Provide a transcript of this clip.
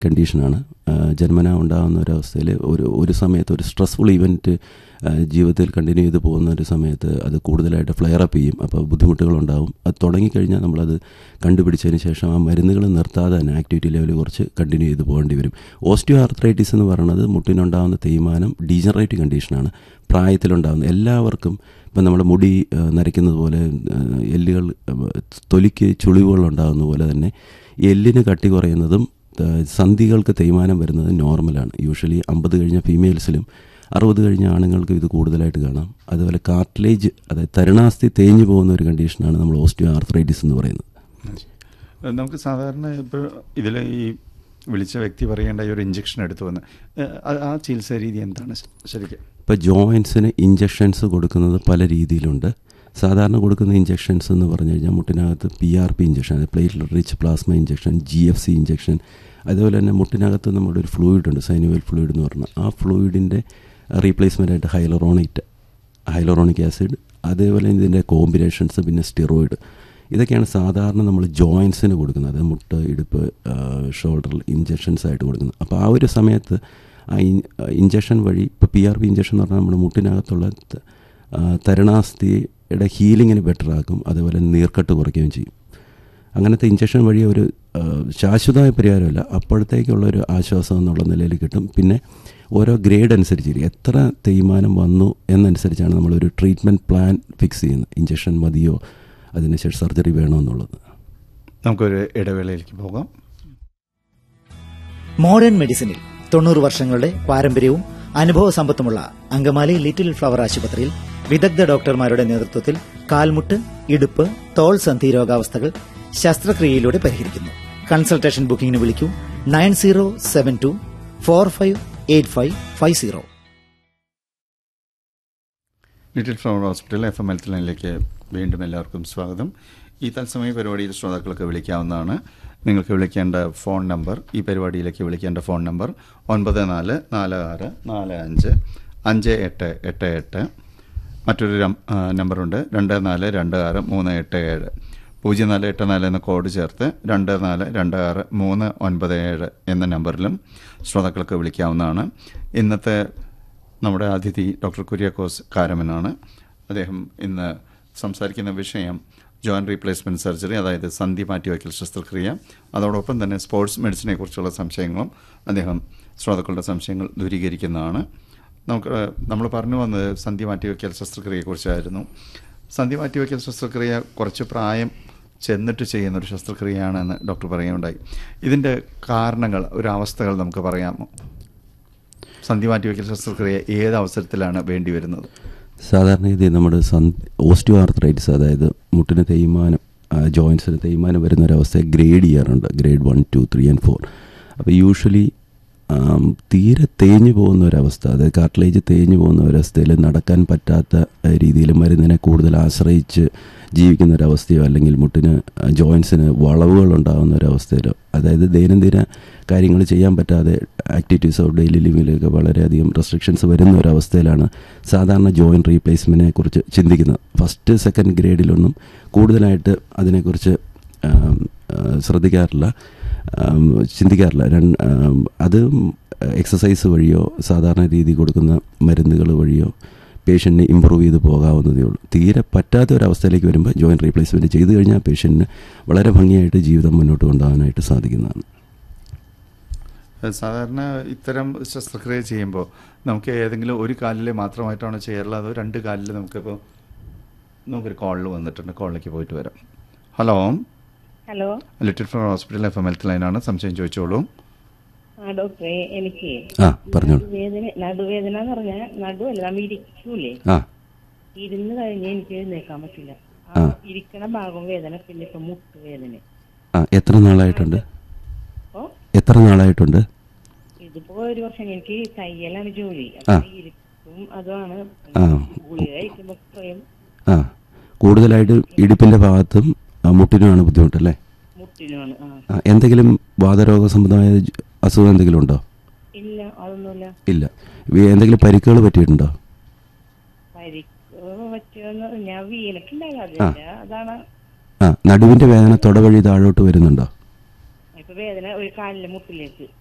കണ്ടീഷനാണ് ആ, ജന്മനാ ഉണ്ടാകുന്ന ഒരവസ്ഥയിൽ ഒരു ഒരു സമയത്ത് ഒരു സ്ട്രെസ്ഫുൾ ഇവൻറ്റ് ജീവിതത്തിൽ കണ്ടിന്യൂ ചെയ്ത് പോകുന്ന ഒരു സമയത്ത് അത് കൂടുതലായിട്ട് ഫ്ലെയർ അപ്പ് ചെയ്യും അപ്പോൾ ബുദ്ധിമുട്ടുകളുണ്ടാവും അത് തുടങ്ങിക്കഴിഞ്ഞാൽ നമ്മളത് കണ്ടുപിടിച്ചതിന് ശേഷം ആ മരുന്നുകൾ നിർത്താതെ തന്നെ ആക്ടിവിറ്റി ലെവൽ കുറച്ച് കണ്ടിന്യൂ ചെയ്ത് പോകേണ്ടി വരും ഓസ്റ്റിയോ ആർത്രൈറ്റിസ് എന്ന് പറയുന്നത് മുട്ടിനുണ്ടാകുന്ന തേയ്മാനം ഡീജനറേറ്റ് കണ്ടീഷനാണ് പ്രായത്തിലുണ്ടാകുന്ന എല്ലാവർക്കും ഇപ്പം നമ്മുടെ മുടി ആ, നരയ്ക്കുന്നത് പോലെ ആ, എല്ലുകൾ ആ, തൊലിക്ക് ചുളിവുകൾ ഉണ്ടാകുന്ന പോലെ തന്നെ എല്ലിന് കട്ടി കുറയുന്നതും ആ, സന്ധികൾക്ക് തേയ്മാനം വരുന്നത് നോർമലാണ് യൂഷ്വലി അമ്പത് കഴിഞ്ഞ ഫീമെയിൽസിലും അറുപത് കഴിഞ്ഞ ആണുങ്ങൾക്ക് ഇത് കൂടുതലായിട്ട് കാണാം അതുപോലെ കാർട്ടിലേജ് അതായത് തരുണാസ്ഥി തേഞ്ഞു പോകുന്ന ഒരു കണ്ടീഷനാണ് നമ്മൾ ഓസ്റ്റിയോ ആർത്രൈറ്റിസ് എന്ന് പറയുന്നത് ഏഹ് നമുക്ക് സാധാരണ ഇപ്പോൾ ഇതിൽ ഈ വിളിച്ച വ്യക്തി പറയേണ്ട ഈ ഒരു ഇഞ്ചക്ഷൻ എടുത്തു വന്ന് ഏഹ് ആ- ആ ചികിത്സാ രീതി എന്താണ് ശ- ശരിക്കും ഇപ്പോൾ ജോയിൻസിന് ഇഞ്ചക്ഷൻസ് കൊടുക്കുന്നത് പല രീതിയിലുണ്ട് സാധാരണ കൊടുക്കുന്ന ഇഞ്ചക്ഷൻസ് എന്ന് പറഞ്ഞു കഴിഞ്ഞാൽ മുട്ടിനകത്ത് പി ആർ പി ഇഞ്ചക്ഷൻ അതായത് platelet rich plasma injection G F C injection അതുപോലെ തന്നെ മുട്ടിനകത്ത് നമ്മുടെ ഒരു ഫ്ലൂയിഡ് ഉണ്ട് സൈനുവൽ ഫ്ലൂയിഡ് എന്ന് പറഞ്ഞാൽ ആ ഫ്ലൂയിഡിൻ്റെ റീപ്ലേസ്മെൻ്റ് ആയിട്ട് ഹൈലറോണിക് ഹൈലറോണിക് ആസിഡ് അതേപോലെ ഇതിൻ്റെ കോമ്പിനേഷൻസ് പിന്നെ സ്റ്റിറോയിഡ് ഇതൊക്കെയാണ് സാധാരണ നമ്മൾ ജോയിൻസിന് കൊടുക്കുന്നത് അത് മുട്ട് ഇടുപ്പ് ഷോൾഡറിൽ ഇഞ്ചക്ഷൻസ് ആയിട്ട് കൊടുക്കുന്നത് അപ്പോൾ ആ ഒരു സമയത്ത് ആ ഇഞ്ചക്ഷൻ വഴി ഇപ്പോൾ പി ആർ പി ഇഞ്ചക്ഷൻ എന്ന് പറഞ്ഞാൽ നമ്മുടെ മുട്ടിനകത്തുള്ള ത- ആ, തരുണാസ്ഥിയുടെ ഹീലിങ്ങിന് ബെറ്റർ ആക്കും അതുപോലെ നീർക്കെട്ട് കുറയ്ക്കുകയും ചെയ്യും അങ്ങനത്തെ ഇഞ്ചക്ഷൻ വഴി ഒരു ആ, ശാശ്വതമായ പരിഹാരമല്ല അപ്പോഴത്തേക്കുള്ള ഒരു ആശ്വാസം എന്നുള്ള നിലയിൽ കിട്ടും പിന്നെ ഓരോ ഗ്രേഡ് അനുസരിച്ചിരിക്കും എത്ര തേയ്മാനം വന്നു എന്നനുസരിച്ചാണ് നമ്മളൊരു ട്രീറ്റ്മെൻറ്റ് പ്ലാൻ ഫിക്സ് ചെയ്യുന്നത് ഇഞ്ചക്ഷൻ മതിയോ അതിനുശേഷം സർജറി വേണോ എന്നുള്ളത് നമുക്കൊരു ഇടവേളയിലേക്ക് പോകാം മോഡേൺ മെഡിസിനിൽ തൊണ്ണൂറ് വർഷങ്ങളുടെ പാരമ്പര്യവും അനുഭവ സമ്പത്തുമുള്ള അങ്കമാലി ലിറ്റിൽ ഫ്ലവർ ആശുപത്രിയിൽ വിദഗ്ധ ഡോക്ടർമാരുടെ നേതൃത്വത്തിൽ കാൽമുട്ട് ഇടുപ്പ് തോൾ സന്ധി രോഗാവസ്ഥകൾ ശസ്ത്രക്രിയയിലൂടെ പരിഹരിക്കുന്നു കൺസൾട്ടേഷൻ ബുക്കിംഗിന് വിളിക്കൂ nine zero seven two four five eight five five zero little flower hospital F M health ലൈനിലേക്ക് വീണ്ടും എല്ലാവർക്കും സ്വാഗതം ഈ തത്സമയ പരിപാടിയിൽ ശ്രോതാക്കൾക്ക് വിളിക്കാവുന്നതാണ് നിങ്ങൾക്ക് വിളിക്കേണ്ട ഫോൺ നമ്പർ ഈ പരിപാടിയിലേക്ക് വിളിക്കേണ്ട ഫോൺ നമ്പർ ഒൻപത് നാല് നാല് ആറ് നാല് അഞ്ച് അഞ്ച് എട്ട് എട്ട് എട്ട് മറ്റൊരു രം- ആ, നമ്പറുണ്ട് രണ്ട് നാല് രണ്ട് ആറ് മൂന്ന് എട്ട് ഏഴ് പൂജ്യം നാല് എട്ട് നാല് എന്ന കോഡ് ചേർത്ത് രണ്ട് നാല് രണ്ട് ആറ് മൂന്ന് ഒൻപത് ഏഴ് എന്ന നമ്പറിലും ശ്രോതാക്കൾക്ക് വിളിക്കാവുന്നതാണ് ഇന്നത്തെ നമ്മുടെ അതിഥി ഡോക്ടർ കുര്യാക്കോസ് കാരമനാണ് അദ്ദേഹം ഇന്ന് സംസാരിക്കുന്ന വിഷയം ജോയിൻറ്റ് റീപ്ലേസ്മെൻറ്റ് സർജറി അതായത് സന്ധി മാറ്റിവയ്ക്കൽ ശസ്ത്രക്രിയ അതോടൊപ്പം തന്നെ സ്പോർട്സ് മെഡിസിനെ കുറിച്ചുള്ള സംശയങ്ങളും അദ്ദേഹം ശ്രോതാക്കളുടെ സംശയങ്ങൾ ദൂരീകരിക്കുന്നതാണ് നമുക്ക് നമ്മൾ പറഞ്ഞു വന്നത് സന്ധി മാറ്റിവയ്ക്കൽ ശസ്ത്രക്രിയയെക്കുറിച്ചായിരുന്നു സന്ധി മാറ്റിവയ്ക്കൽ ശസ്ത്രക്രിയ കുറച്ച് പ്രായം ചെന്നിട്ട് ചെയ്യുന്ന ഒരു ശസ്ത്രക്രിയയാണെന്ന് ഡോക്ടർ പറയുകയുണ്ടായി ഇതിൻ്റെ കാരണങ്ങൾ ഒരു അവസ്ഥകൾ നമുക്ക് പറയാമോ സന്ധി മാറ്റിവയ്ക്കൽ ശസ്ത്രക്രിയ ഏത് അവസരത്തിലാണ് വേണ്ടി വരുന്നത് സാധാരണ ഇത് നമ്മുടെ ഓസ്റ്റിയോ ആർത്രൈറ്റിസ് അതായത് മുട്ടിന് തേയ്മാനം ജോയിൻസിന് തേയ്മാനം വരുന്ന ഒരവസ്ഥയെ ഗ്രേഡ് ചെയ്യാറുണ്ട് grade one two three and four അപ്പോൾ യൂഷ്വലി തീരെ തേഞ്ഞു പോകുന്ന ഒരവസ്ഥ അതായത് കാർട്ടിലേജ് തേഞ്ഞു പോകുന്ന ഒരവസ്ഥയിൽ നടക്കാൻ പറ്റാത്ത രീതിയിൽ മരുന്നിനെ കൂടുതൽ ആശ്രയിച്ച് ജീവിക്കുന്ന ഒരവസ്ഥയോ അല്ലെങ്കിൽ മുട്ടിന് ജോയിൻസിന് വളവുകൾ ഉണ്ടാകുന്ന ഒരവസ്ഥയിലോ അതായത് ദൈനംദിന കാര്യങ്ങൾ ചെയ്യാൻ പറ്റാതെ ആക്ടിവിറ്റീസ് ഓഫ് ഡെയിലി ലിവിങ്ങിലൊക്കെ വളരെയധികം റെസ്ട്രിക്ഷൻസ് വരുന്ന ഒരവസ്ഥയിലാണ് സാധാരണ ജോയിൻറ്റ് റീപ്ലേസ്മെൻറ്റിനെ കുറിച്ച് ചിന്തിക്കുന്നത് ഫസ്റ്റ് സെക്കൻഡ് ഗ്രേഡിലൊന്നും കൂടുതലായിട്ട് അതിനെക്കുറിച്ച് ആം, ആ, ശ്രദ്ധിക്കാറില്ല ആം, ചിന്തിക്കാറില്ല രണ്ട് ആം, അത് എക്സസൈസ് വഴിയോ സാധാരണ രീതി കൊടുക്കുന്ന മരുന്നുകൾ വഴിയോ പേഷ്യൻറ്റിന് ഇമ്പ്രൂവ് ചെയ്ത് പോകാവുന്നതേ ഉള്ളൂ തീരെ പറ്റാത്ത ഒരവസ്ഥയിലേക്ക് വരുമ്പോൾ ജോയിൻറ്റ് റീപ്ലേസ്മെൻറ്റ് ചെയ്തു കഴിഞ്ഞാൽ പേഷ്യൻറ്റിന് വളരെ ഭംഗിയായിട്ട് ജീവിതം മുന്നോട്ട് കൊണ്ടുപോകാനായിട്ട് സാധിക്കുന്നതാണ് ഏഹ് സാധാരണ ഇത്തരം ശസ്ത്രക്രിയ ചെയ്യുമ്പോൾ നമുക്ക് ഏതെങ്കിലും ഒരു കാലിൽ മാത്രമായിട്ടാണ് ചെയ്യാറുള്ളത് അതോ രണ്ട് കാലിൽ നമുക്കിപ്പോൾ നമുക്കൊരു കോളിൽ വന്നിട്ടുണ്ട് കോളിലേക്ക് പോയിട്ട് വരാം hello hello little flower hospital F M health ലൈനാണ് സംശയം ചോദിച്ചോളൂ ആ ഡോക്ടറെ എനിക്ക് ആ പറഞ്ഞോളൂ വേദന നടുവേദന എന്ന് പറഞ്ഞാൽ നടുവല്ല നമ്മ ഇരിക്കൂലേ ആ ഇരുന്ന് കഴിഞ്ഞ് എനിക്ക് എഴുന്നേക്കാൻ പറ്റില്ല ആ. ഇരിക്കണ ഭാഗം വേദന പിന്നെ ഇപ്പൊ മുട്ട് വേദന ആ എത്ര നാളായിട്ടുണ്ട് ഓ എത്ര നാളായിട്ടുണ്ട് ഇതിപ്പോ ഒരു വർഷം എനിക്ക് തയ്യലാണ് ജോലി ആ. അപ്പൊ ഇരിക്കും അതാണ് ആ. ഗുളിക കഴിക്കുമ്പോ പറയും ആ കൂടുതലായിട്ട് ഇടുപ്പിൻ്റെ ഭാഗത്തും ആ, മുട്ടിനുമാണ് ബുദ്ധിമുട്ടല്ലേ മുട്ടിനാണ് ആ ആ, എന്തെങ്കിലും വാതരോഗ സംബന്ധമായ ജ- അസുഖം എന്തെങ്കിലും ഉണ്ടോ ഇല്ല അതൊന്നുമില്ല ഇല്ല വി- എന്തെങ്കിലും പരിക്കുകൾ പറ്റിയിട്ടുണ്ടോ പരിക്ക് പറ്റുമെന്ന് ഞാൻ വീണിട്ടുണ്ടായില്ല അതില്ല അതാണ് ആ നടുവിൻ്റെ വേദന തൊടവഴി താഴോട്ട് വരുന്നുണ്ടോ ഇപ്പൊ വേദന ഒരു കാലിലെ മുട്ടിലേക്ക്